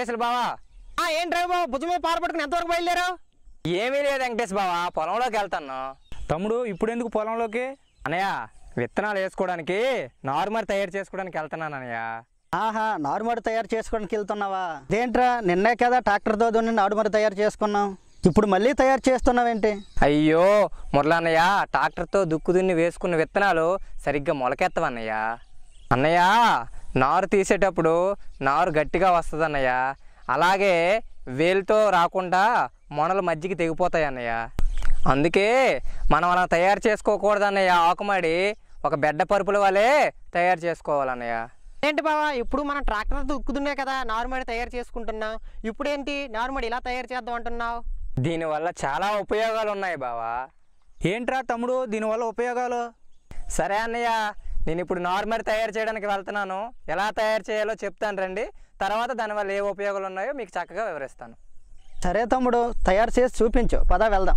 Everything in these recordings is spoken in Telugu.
వెంకటేశ్వర బావా ఆ ఏంటి రా బాబు భుజం మీద పార పట్టుకుని ఎంతవరకు బయలుదేరావు ఏమీ లేదు వెంకటేశ్వర బావా పొలంలోకి వెళ్తాను తమ్ముడు ఇప్పుడు ఎందుకు పొలంలోకి అన్నయ్య విత్తనాలు వేసుకోవడానికి నార్మల్ తయారు చేసుకోవడానికి వెళ్తున్నాను అన్నయ్య ఆహా నారుమడి తయారు చేసుకోవడానికి వెళ్తున్నావా దేంట్రా నిన్నే కదా ట్రాక్టర్తో దున్ని నారుమడి తయారు చేసుకున్నాం ఇప్పుడు మళ్ళీ తయారు చేస్తున్నావేంటి అయ్యో మురళన్నయ్య ట్రాక్టర్తో దుక్కు దున్ని వేసుకున్న విత్తనాలు సరిగ్గా మొలకెత్తవన్నయ్య అన్నయ్య నారు తీసేటప్పుడు నారు గట్టిగా వస్తుంది అన్నయ్య అలాగే వేలుతో రాకుండా మొనలు మధ్యకి తెగిపోతాయి అన్నయ్య అందుకే మనం అలా తయారు చేసుకోకూడదు అన్నయ్య ఆకుమాడి ఒక బెడ్డ పరుపుల వలె తయారు చేసుకోవాలన్నయ్య ఏంటి బావా ఇప్పుడు మనం ట్రాక్టర్ దుక్కుదున్నే కదా నారుమడి తయారు చేసుకుంటున్నాం ఇప్పుడు ఏంటి నారుమడి ఇలా తయారు చేద్దాం అంటున్నావు దీనివల్ల చాలా ఉపయోగాలు ఉన్నాయి బావా ఏంట్రా తమ్ముడు దీనివల్ల ఉపయోగాలు సరే అన్నయ్య నేను ఇప్పుడు నార్మల్ తయారు చేయడానికి వెళ్తున్నాను ఎలా తయారు చేయాలో చెప్తాను రండి తర్వాత దానివల్ల ఏ ఉపయోగాలు ఉన్నాయో మీకు చక్కగా వివరిస్తాను సరే తమ్ముడు తయారు చేసి చూపించు పద వెళ్దాం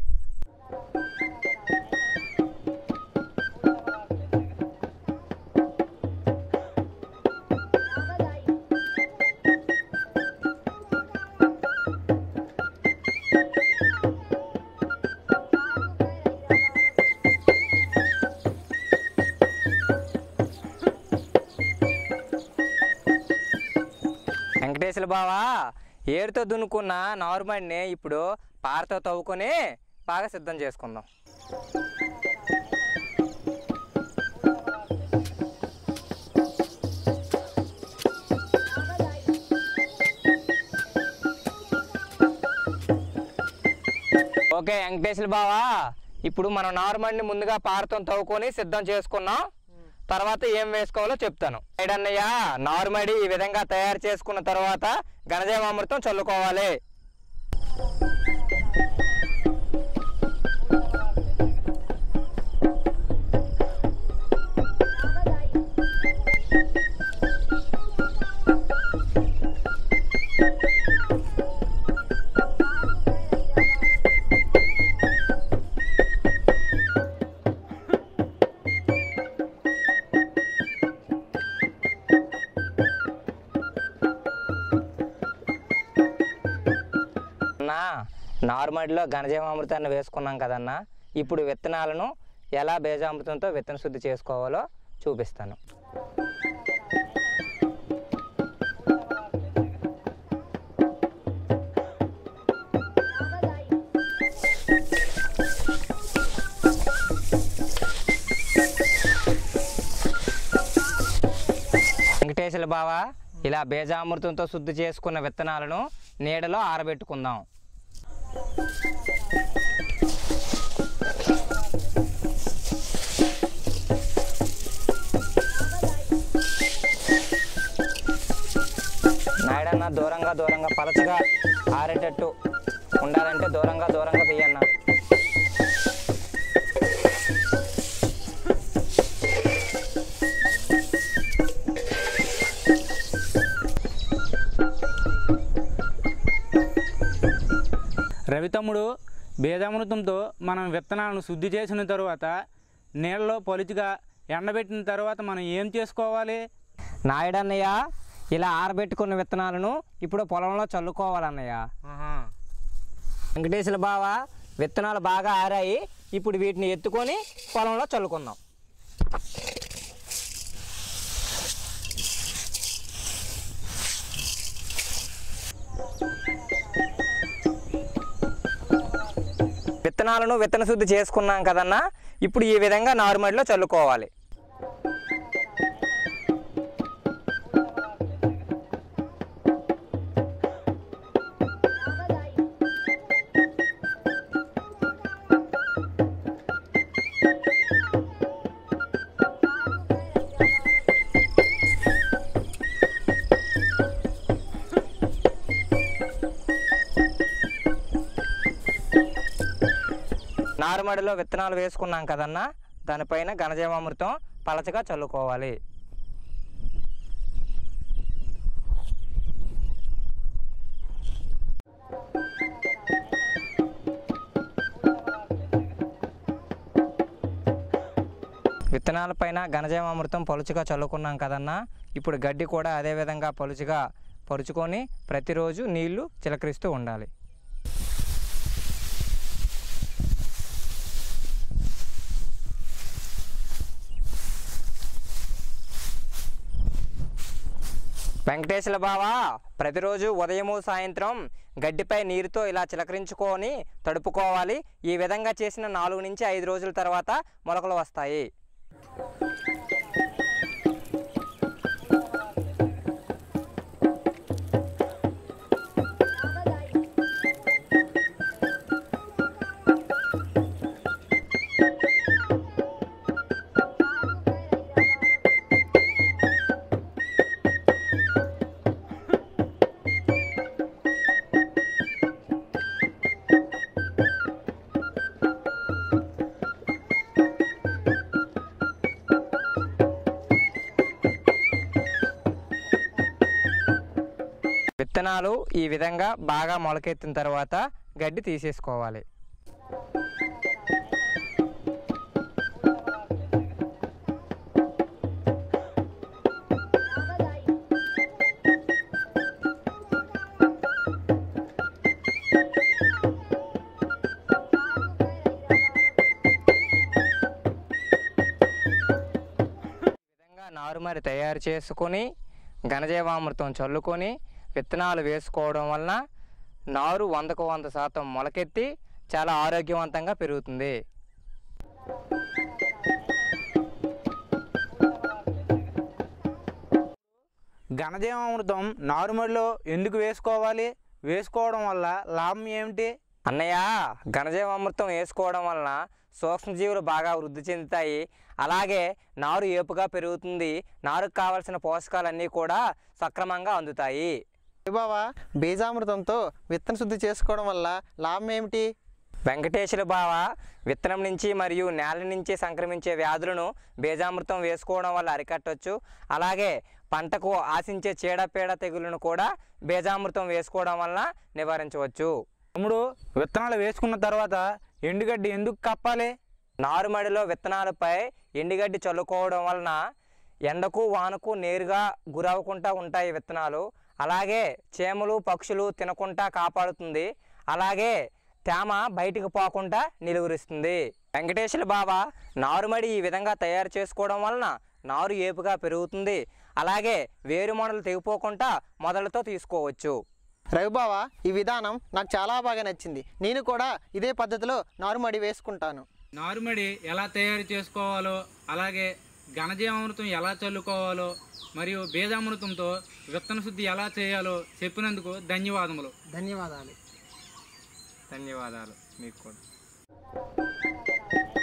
వెంకటేశ్వర బావా ఏరుతో దున్నుకున్న నార్మల్ని ఇప్పుడు పారతో తవ్వుకొని బాగా సిద్ధం చేసుకుందాం ఓకే వెంకటేశ్వర బావా ఇప్పుడు మనం నార్మల్ని ముందుగా పారతో తవ్వుకొని సిద్ధం చేసుకున్నాం తర్వాత ఏం వేసుకోవాలో చెప్తాను అన్నయ్య నార్మడి ఈ విధంగా తయారు చేసుకున్న తర్వాత గణజామామృతం చల్లుకోవాలి అన్నా నార్మడిలో ఘనజీవామృతాన్ని వేసుకున్నాం కదన్నా ఇప్పుడు విత్తనాలను ఎలా బీజామృతంతో విత్తన శుద్ధి చేసుకోవాలో చూపిస్తాను వెంకటేశ్వర బావ ఇలా బీజామృతంతో శుద్ధి చేసుకున్న విత్తనాలను నీడలో ఆరబెట్టుకుందాం నాయుడన్న దూరంగా దూరంగా పలచగా ఆరేటట్టు ఉండాలంటే దూరంగా దూరంగా తీయన్న రవి తమ్ముడు బేదామృతంతో మనం విత్తనాలను శుద్ధి చేసిన తరువాత నీళ్ళలో పొలిచిగా ఎండబెట్టిన తర్వాత మనం ఏం చేసుకోవాలి నాయుడన్నయ్య ఇలా ఆరబెట్టుకున్న విత్తనాలను ఇప్పుడు పొలంలో చల్లుకోవాలన్నయ్య వెంకటేశ్వర బావ విత్తనాలు బాగా ఆరాయి ఇప్పుడు వీటిని ఎత్తుకొని పొలంలో చల్లుకుందాం విత్తనాలను విత్తన శుద్ధి చేసుకున్నాం కదన్నా ఇప్పుడు ఈ విధంగా నారుమడిలో చల్లుకోవాలి నారుమడిలో విత్తనాలు వేసుకున్నాం కదన్నా దానిపైన ఘనజీవామృతం పలచగా చల్లుకోవాలి విత్తనాలపైన ఘనజీవామృతం పలుచుగా చల్లుకున్నాం కదన్నా ఇప్పుడు గడ్డి కూడా అదే విధంగా పలుచుగా పరుచుకొని ప్రతిరోజు నీళ్లు చిలకరిస్తూ ఉండాలి వెంకటేశ్వర బావ ప్రతిరోజు ఉదయము సాయంత్రం గడ్డిపై నీరుతో ఇలా చిలకరించుకొని తడుపుకోవాలి ఈ విధంగా చేసిన నాలుగు నుంచి ఐదు రోజుల తర్వాత మొలకలు వస్తాయి విత్తనాలు ఈ విధంగా బాగా మొలకెత్తిన తర్వాత గడ్డి తీసేసుకోవాలి విధంగా నారుమరి తయారు చేసుకొని ఘనజీవామృతం చల్లుకొని విత్తనాలు వేసుకోవడం వలన నారు వందకు వంద శాతం మొలకెత్తి చాలా ఆరోగ్యవంతంగా పెరుగుతుంది ఘనజీవామృతం నారుమడిలో ఎందుకు వేసుకోవాలి వేసుకోవడం వల్ల లాభం ఏమిటి అన్నయ్య ఘనజీవామృతం వేసుకోవడం వలన సూక్ష్మజీవులు బాగా వృద్ధి చెందుతాయి అలాగే నారు ఏపుగా పెరుగుతుంది నారుకు కావలసిన పోషకాలన్నీ కూడా సక్రమంగా అందుతాయి బావా బీజామృతంతో విత్తన శుద్ధి చేసుకోవడం వల్ల లాభం ఏమిటి వెంకటేశ్వర బావ విత్తనం నుంచి మరియు నేల నుంచి సంక్రమించే వ్యాధులను బీజామృతం వేసుకోవడం వల్ల అరికట్టవచ్చు అలాగే పంటకు ఆశించే చీడపీడ తెగులను కూడా బీజామృతం వేసుకోవడం వలన నివారించవచ్చు తమ్ముడు విత్తనాలు వేసుకున్న తర్వాత ఎండుగడ్డి ఎందుకు కప్పాలి నారుమడిలో విత్తనాలపై ఎండుగడ్డి చల్లుకోవడం వలన ఎండకు వానకు నేరుగా గురవకుండా ఉంటాయి విత్తనాలు అలాగే చేమలు పక్షులు తినకుండా కాపాడుతుంది అలాగే తేమ బయటికి పోకుండా నిలువరిస్తుంది వెంకటేశ్వర బాబా నారుమడి ఈ విధంగా తయారు చేసుకోవడం వలన నారు ఏపుగా పెరుగుతుంది అలాగే వేరుమొనలు తెగిపోకుండా మొదలతో తీసుకోవచ్చు రవిబావా ఈ విధానం నాకు చాలా బాగా నచ్చింది నేను కూడా ఇదే పద్ధతిలో నారుమడి వేసుకుంటాను నారుమడి ఎలా తయారు చేసుకోవాలో అలాగే ఘనజీవామృతం ఎలా చల్లుకోవాలో మరియు బీజామృతంతో విత్తన శుద్ధి ఎలా చేయాలో చెప్పినందుకు ధన్యవాదములు ధన్యవాదాలు ధన్యవాదాలు మీకు కూడా